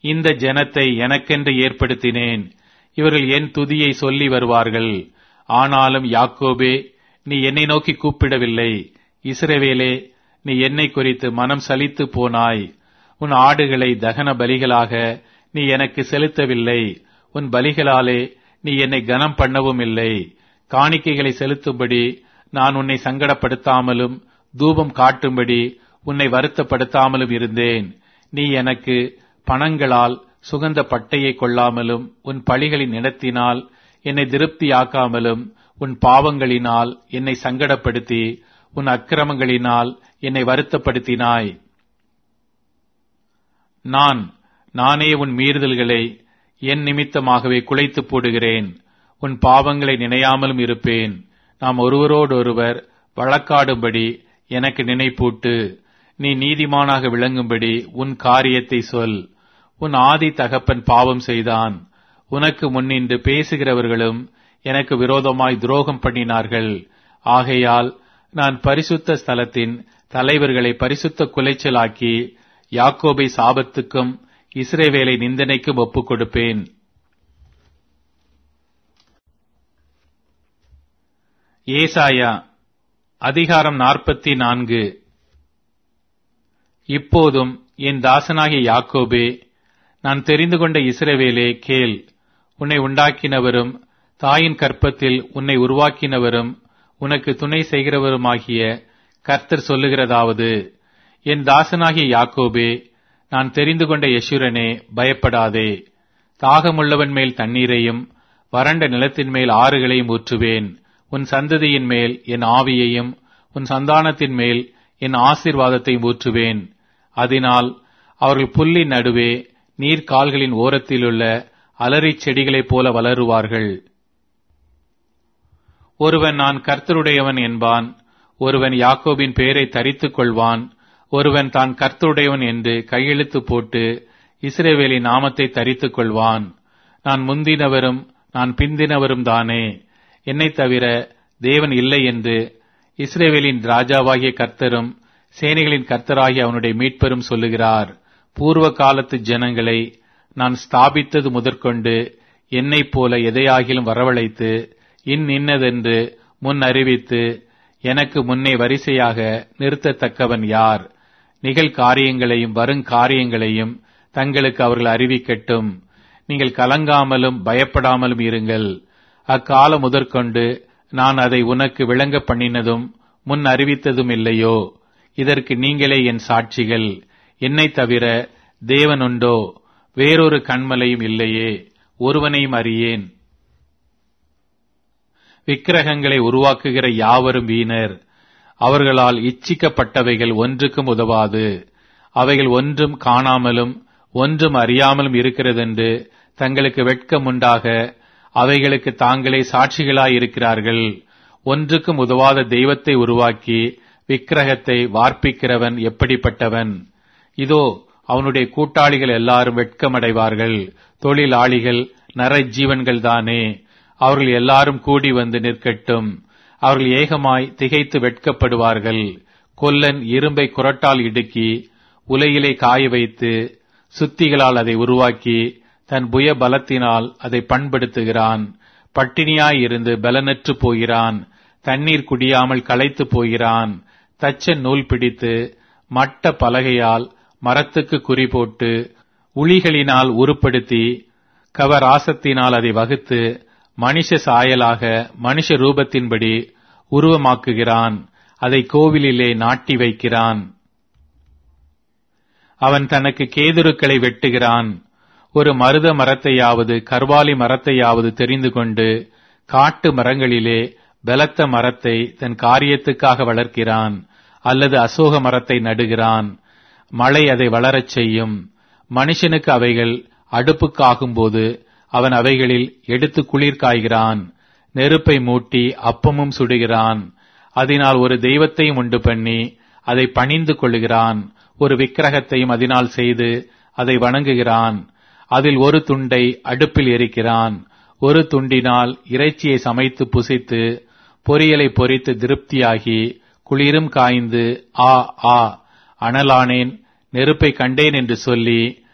இந்த ஜனத்தை எனக்கென்று ஏற்படுத்தினேன் இவர்கள் என் துதியை சொல்லி வருவார்கள் ஆனாலும் யாக்கோபே நீ என்னை நோக்கி கூப்பிடவில்லை இஸ்ரவேலே நீ என்னை குறித்து மனம் சலித்து போனாய் உன் ஆடுகளை தகன பலிகளாக நீ எனக்கு செலுத்தவில்லை உன் பலிகளாலே நீ என்னை கனம் பண்ணவும் இல்லை காணிக்கைகளை செலுத்தும்படி நான் உன்னை சங்கடப்படுத்தாமலும் தூபம் காட்டும்படி உன்னை வருத்தப்படுத்தாமலும் இருந்தேன் நீ எனக்கு பணங்களால் சுகந்த பட்டையை கொள்ளாமலும் உன் பழிகளின் இடத்தினால் என்னை திருப்தியாக்காமலும் உன் பாவங்களினால் என்னை சங்கடப்படுத்தி உன் அக்கிரமங்களினால் என்னை வருத்தப்படுத்தினாய் நான் நானே உன் மீறுதல்களை என் நிமித்தமாகவே குலைத்து போடுகிறேன் உன் பாவங்களை நினையாமலும் இருப்பேன் நாம் ஒருவரோடொருவர் வழக்காடும்படி எனக்கு நினைப்பூட்டு நீ நீதிமானாக விளங்கும்படி உன் காரியத்தை சொல் உன் ஆதி தகப்பன் பாவம் செய்தான் உனக்கு முன்னின்று பேசுகிறவர்களும் எனக்கு விரோதமாய் துரோகம் பண்ணினார்கள் ஆகையால் நான் பரிசுத்த ஸ்தலத்தின் தலைவர்களை பரிசுத்த குலைச்சலாக்கி யாக்கோபை சாபத்துக்கும் இஸ்ரேவேலை நிந்தனைக்கும் ஒப்புக் கொடுப்பேன் ஏசாயா அதிகாரம் நாற்பத்தி நான்கு இப்போதும் என் தாசனாகிய யாக்கோபே நான் தெரிந்து கொண்ட இஸ்ரவேலே கேள் உன்னை உண்டாக்கினவரும் தாயின் கற்பத்தில் உன்னை உருவாக்கினவரும் உனக்கு துணை செய்கிறவருமாகிய கர்த்தர் சொல்லுகிறதாவது என் தாசனாகிய யாக்கோபே நான் தெரிந்து கொண்ட யசுரனே பயப்படாதே தாகமுள்ளவன் மேல் தண்ணீரையும் வறண்ட நிலத்தின் மேல் ஆறுகளையும் ஊற்றுவேன் உன் சந்ததியின் மேல் என் ஆவியையும் உன் சந்தானத்தின் மேல் என் ஆசீர்வாதத்தையும் ஊற்றுவேன் அதனால் அவர்கள் புல்லின் நடுவே நீர்க்கால்களின் ஓரத்திலுள்ள அலறிச் செடிகளைப் போல வளருவார்கள் ஒருவன் நான் கர்த்தருடையவன் என்பான் ஒருவன் யாக்கோபின் பெயரை தரித்துக் கொள்வான் ஒருவன் தான் கர்த்தருடையவன் என்று கையெழுத்து போட்டு இஸ்ரேவேலின் நாமத்தை தரித்துக் கொள்வான் நான் முந்தினவரும் நான் பிந்தினவரும் தானே என்னை தவிர தேவன் இல்லை என்று இஸ்ரேவேலின் ராஜாவாகிய கர்த்தரும் சேனைகளின் கர்த்தராகிய அவனுடைய மீட்பெரும் சொல்லுகிறார் பூர்வ காலத்து ஜனங்களை நான் ஸ்தாபித்தது முதற்கொண்டு என்னைப் போல எதையாகிலும் வரவழைத்து இன் இன்னதென்று முன் அறிவித்து எனக்கு முன்னே வரிசையாக நிறுத்தத்தக்கவன் யார் நிகழ்காரியங்களையும் வருங்காரியங்களையும் தங்களுக்கு அவர்கள் அறிவிக்கட்டும் நீங்கள் கலங்காமலும் பயப்படாமலும் இருங்கள் அக்காலம் முதற்கொண்டு நான் அதை உனக்கு விளங்க பண்ணினதும் முன் அறிவித்ததும் இல்லையோ இதற்கு நீங்களே என் சாட்சிகள் என்னை தவிர தேவனுண்டோ வேறொரு கண்மலையும் இல்லையே ஒருவனையும் அறியேன் விக்கிரகங்களை உருவாக்குகிற யாவரும் வீணர் அவர்களால் இச்சிக்கப்பட்டவைகள் ஒன்றுக்கும் உதவாது அவைகள் ஒன்றும் காணாமலும் ஒன்றும் அறியாமலும் இருக்கிறதென்று தங்களுக்கு வெட்கம் உண்டாக அவைகளுக்கு தாங்களே சாட்சிகளாயிருக்கிறார்கள் ஒன்றுக்கும் உதவாத தெய்வத்தை உருவாக்கி விக்கிரகத்தை வார்ப்பிக்கிறவன் எப்படிப்பட்டவன் இதோ அவனுடைய கூட்டாளிகள் எல்லாரும் வெட்கமடைவார்கள் தொழிலாளிகள் நரஜீவன்கள் தானே அவர்கள் எல்லாரும் கூடி வந்து நிற்கட்டும் அவர்கள் ஏகமாய் திகைத்து வெட்கப்படுவார்கள் கொல்லன் இரும்பை குரட்டால் இடுக்கி உலையிலே காய வைத்து சுத்திகளால் அதை உருவாக்கி தன் புய பலத்தினால் அதை பண்படுத்துகிறான் பட்டினியாயிருந்து பலனற்று போகிறான் தண்ணீர் குடியாமல் களைத்து போகிறான் தச்சன் நூல் பிடித்து மட்ட பலகையால் மரத்துக்கு குறி போட்டு உளிகளினால் உருப்படுத்தி கவராசத்தினால் அதை வகுத்து மனுஷ சாயலாக மனுஷ ரூபத்தின்படி உருவமாக்குகிறான் அதை கோவிலிலே நாட்டி வைக்கிறான் அவன் தனக்கு கேதுருக்களை வெட்டுகிறான் ஒரு மருத மரத்தையாவது கர்வாலி மரத்தையாவது தெரிந்து கொண்டு காட்டு மரங்களிலே பலத்த மரத்தை தன் காரியத்துக்காக வளர்க்கிறான் அல்லது அசோக மரத்தை நடுகிறான் மழை அதை வளரச் செய்யும் மனுஷனுக்கு அவைகள் அடுப்புக்காகும்போது அவன் அவைகளில் எடுத்து குளிர் காய்கிறான் நெருப்பை மூட்டி அப்பமும் சுடுகிறான் அதனால் ஒரு தெய்வத்தையும் உண்டு பண்ணி அதை பணிந்து கொள்ளுகிறான் ஒரு விக்கிரகத்தையும் அதனால் செய்து அதை வணங்குகிறான் அதில் ஒரு துண்டை அடுப்பில் எரிக்கிறான் ஒரு துண்டினால் இறைச்சியை சமைத்து புசித்து பொரியலை பொரித்து திருப்தியாகி குளிரும் காய்ந்து ஆ ஆ அனலானேன் நெருப்பை கண்டேன் என்று சொல்லி